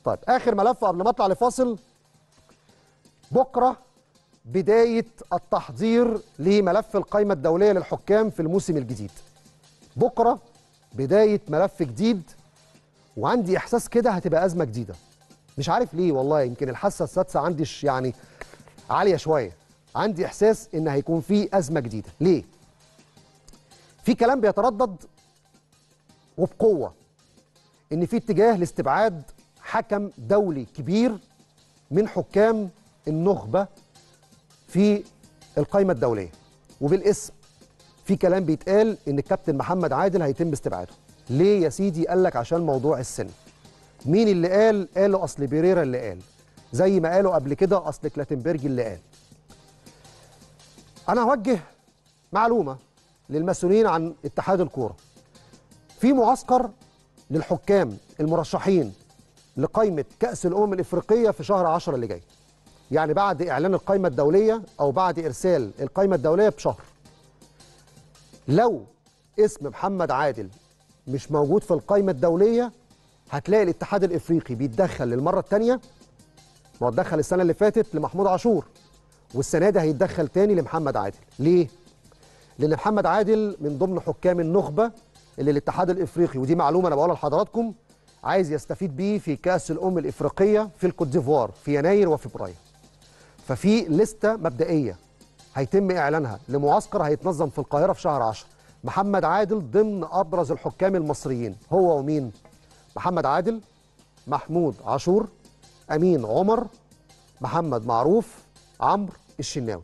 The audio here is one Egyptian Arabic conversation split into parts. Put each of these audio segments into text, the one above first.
طيب اخر ملف قبل ما اطلع لفاصل بكره بدايه التحضير لملف القائمه الدوليه للحكام في الموسم الجديد بكره بدايه ملف جديد وعندي احساس كده هتبقى ازمه جديده مش عارف ليه والله يمكن الحاسه السادسه عندي ش- يعني عاليه شويه عندي احساس ان هيكون في ازمه جديده ليه في كلام بيتردد وبقوه ان في اتجاه لاستبعاد حكم دولي كبير من حكام النخبه في القائمه الدوليه وبالاسم في كلام بيتقال ان الكابتن محمد عادل هيتم استبعاده ليه يا سيدي قال لك عشان موضوع السن مين اللي قال قالوا اصل بيريرا اللي قال زي ما قالوا قبل كده اصل كلاتنبرج اللي قال انا هوجه معلومه للمسؤولين عن اتحاد الكوره في معسكر للحكام المرشحين لقائمه كاس الامم الافريقيه في شهر 10 اللي جاي يعني بعد اعلان القائمه الدوليه او بعد ارسال القائمه الدوليه بشهر لو اسم محمد عادل مش موجود في القائمه الدوليه هتلاقي الاتحاد الافريقي بيتدخل للمره الثانيه ما هو اتدخل السنه اللي فاتت لمحمود عاشور والسنه دي هيتدخل تاني لمحمد عادل ليه لان محمد عادل من ضمن حكام النخبه اللي الاتحاد الافريقي ودي معلومه انا بقولها لحضراتكم عايز يستفيد بيه في كاس الامم الافريقيه في الكوت ديفوار في يناير وفبراير ففي لسته مبدئيه هيتم اعلانها لمعسكر هيتنظم في القاهره في شهر 10 محمد عادل ضمن ابرز الحكام المصريين هو ومين محمد عادل محمود عاشور امين عمر محمد معروف عمرو الشناوي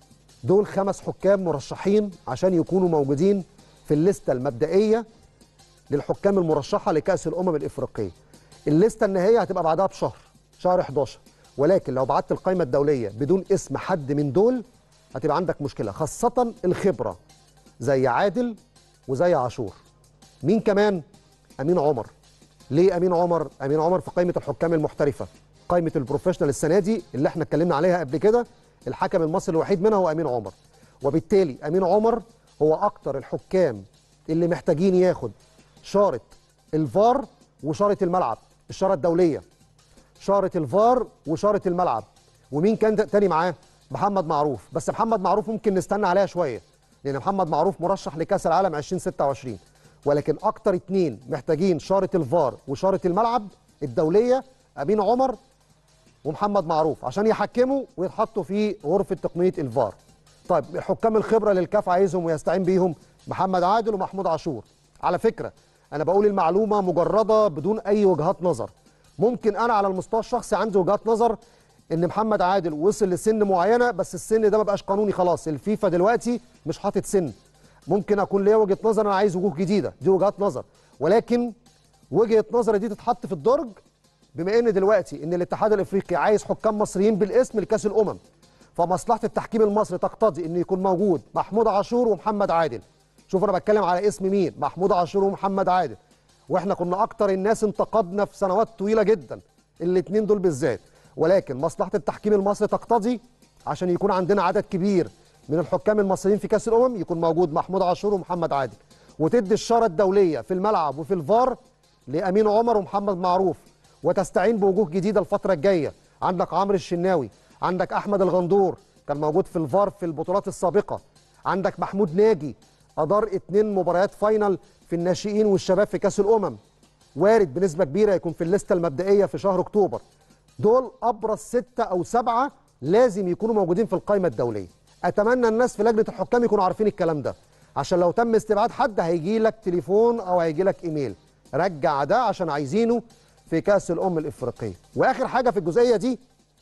دول خمس حكام مرشحين عشان يكونوا موجودين في الليسته المبدئيه للحكام المرشحه لكاس الامم الافريقيه الليسته النهائيه هتبقى بعدها بشهر شهر 11 ولكن لو بعت القائمه الدوليه بدون اسم حد من دول هتبقى عندك مشكله خاصه الخبره زي عادل وزي عاشور مين كمان امين عمر ليه امين عمر امين عمر في قائمه الحكام المحترفه قائمه البروفيشنال السنه دي اللي احنا اتكلمنا عليها قبل كده الحكم المصري الوحيد منها هو امين عمر وبالتالي امين عمر هو اكتر الحكام اللي محتاجين ياخد شاره الفار وشاره الملعب الشاره الدوليه شاره الفار وشاره الملعب ومين كان تاني معاه محمد معروف بس محمد معروف ممكن نستنى عليها شويه لان محمد معروف مرشح لكاس العالم 2026 ولكن اكتر اتنين محتاجين شاره الفار وشاره الملعب الدوليه امين عمر ومحمد معروف عشان يحكموا ويتحطوا في غرفه تقنيه الفار طيب الحكام الخبره اللي الكاف عايزهم ويستعين بيهم محمد عادل ومحمود عاشور على فكره انا بقول المعلومه مجرده بدون اي وجهات نظر ممكن انا على المستوى الشخصي عندي وجهات نظر ان محمد عادل وصل لسن معينه بس السن ده ما بقاش قانوني خلاص الفيفا دلوقتي مش حاطط سن ممكن اكون ليا وجهه نظر انا عايز وجوه جديده دي وجهات نظر ولكن وجهه نظري دي تتحط في الدرج بما ان دلوقتي ان الاتحاد الافريقي عايز حكام مصريين بالاسم لكاس الامم فمصلحه التحكيم المصري تقتضي ان يكون موجود محمود عاشور ومحمد عادل شوف انا بتكلم على اسم مين محمود عاشور ومحمد عادل واحنا كنا اكتر الناس انتقدنا في سنوات طويله جدا الاثنين دول بالذات ولكن مصلحه التحكيم المصري تقتضي عشان يكون عندنا عدد كبير من الحكام المصريين في كاس الامم يكون موجود محمود عاشور ومحمد عادل وتدي الشاره الدوليه في الملعب وفي الفار لامين عمر ومحمد معروف وتستعين بوجوه جديده الفتره الجايه عندك عمرو الشناوي عندك احمد الغندور كان موجود في الفار في البطولات السابقه عندك محمود ناجي ادار اتنين مباريات فاينل في الناشئين والشباب في كاس الامم وارد بنسبه كبيره يكون في الليسته المبدئيه في شهر اكتوبر دول ابرز سته او سبعه لازم يكونوا موجودين في القائمه الدوليه اتمنى الناس في لجنه الحكام يكونوا عارفين الكلام ده عشان لو تم استبعاد حد هيجي لك تليفون او هيجي لك ايميل رجع ده عشان عايزينه في كاس الامم الافريقيه واخر حاجه في الجزئيه دي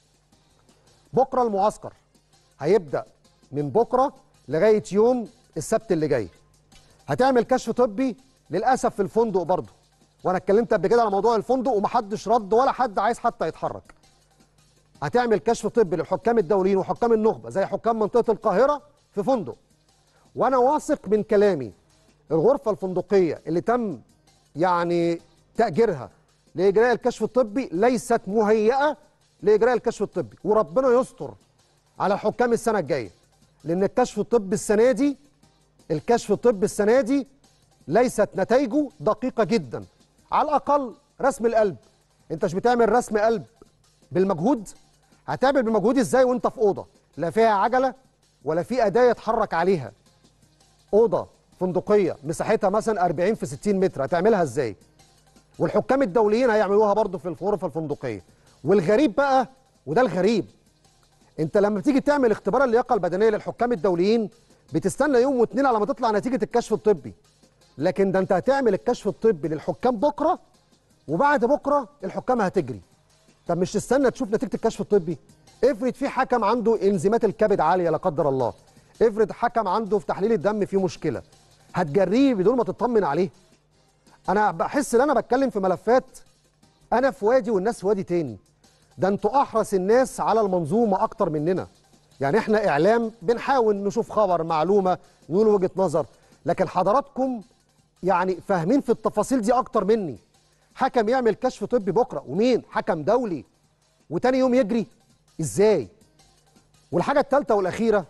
بكره المعسكر هيبدا من بكره لغايه يوم السبت اللي جاي هتعمل كشف طبي للاسف في الفندق برضه وانا اتكلمت قبل كده على موضوع الفندق ومحدش رد ولا حد عايز حتى يتحرك هتعمل كشف طبي للحكام الدوليين وحكام النخبه زي حكام منطقه القاهره في فندق وانا واثق من كلامي الغرفه الفندقيه اللي تم يعني تاجيرها لاجراء الكشف الطبي ليست مهيئه لاجراء الكشف الطبي وربنا يستر على الحكام السنه الجايه لان الكشف الطبي السنه دي الكشف الطبي السنه دي ليست نتائجه دقيقه جدا على الاقل رسم القلب انت مش بتعمل رسم قلب بالمجهود هتعمل بالمجهود ازاي وانت في اوضه لا فيها عجله ولا في اداه يتحرك عليها اوضه فندقيه مساحتها مثلا 40 في 60 متر هتعملها ازاي والحكام الدوليين هيعملوها برضه في الغرف الفندقيه والغريب بقى وده الغريب انت لما بتيجي تعمل اختبار اللياقه البدنيه للحكام الدوليين بتستنى يوم واتنين على ما تطلع نتيجه الكشف الطبي لكن ده انت هتعمل الكشف الطبي للحكام بكره وبعد بكره الحكام هتجري طب مش تستنى تشوف نتيجه الكشف الطبي افرض في حكم عنده انزيمات الكبد عاليه لا قدر الله افرض حكم عنده في تحليل الدم فيه مشكله هتجريه بدون ما تطمن عليه انا بحس ان انا بتكلم في ملفات انا في وادي والناس في وادي تاني ده انتوا احرص الناس على المنظومه اكتر مننا يعني احنا اعلام بنحاول نشوف خبر معلومه نقول وجهه نظر لكن حضراتكم يعني فاهمين في التفاصيل دي اكتر مني حكم يعمل كشف طبي بكره ومين حكم دولي وتاني يوم يجري ازاي والحاجه الثالثه والاخيره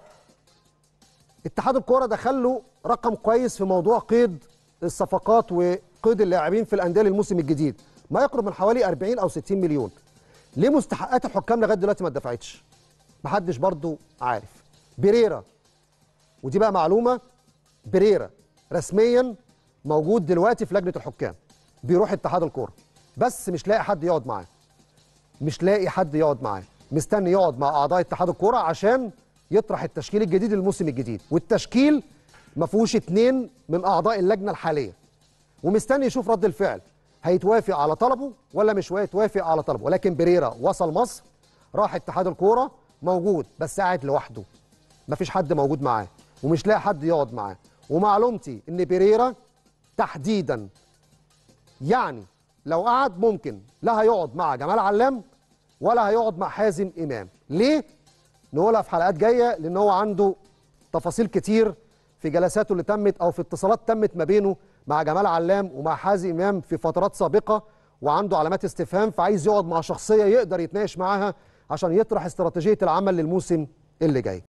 اتحاد الكوره دخل له رقم كويس في موضوع قيد الصفقات وقيد اللاعبين في الانديه للموسم الجديد ما يقرب من حوالي 40 او 60 مليون ليه مستحقات الحكام لغايه دلوقتي ما اتدفعتش محدش برضو عارف بريرا ودي بقى معلومه بريرا رسميا موجود دلوقتي في لجنه الحكام بيروح اتحاد الكوره بس مش لاقي حد يقعد معاه مش لاقي حد يقعد معاه مستني يقعد مع اعضاء اتحاد الكوره عشان يطرح التشكيل الجديد للموسم الجديد والتشكيل ما فيهوش اتنين من اعضاء اللجنه الحاليه ومستني يشوف رد الفعل هيتوافق على طلبه ولا مش هيتوافق على طلبه ولكن بريرا وصل مصر راح اتحاد الكوره موجود بس قاعد لوحده مفيش حد موجود معاه ومش لاقي حد يقعد معاه ومعلومتي ان بريرا تحديدا يعني لو قعد ممكن لا هيقعد مع جمال علام ولا هيقعد مع حازم امام ليه نقولها في حلقات جايه لان هو عنده تفاصيل كتير في جلساته اللي تمت او في اتصالات تمت ما بينه مع جمال علام ومع حازم امام في فترات سابقه وعنده علامات استفهام فعايز يقعد مع شخصيه يقدر يتناقش معاها عشان يطرح استراتيجيه العمل للموسم اللي جاي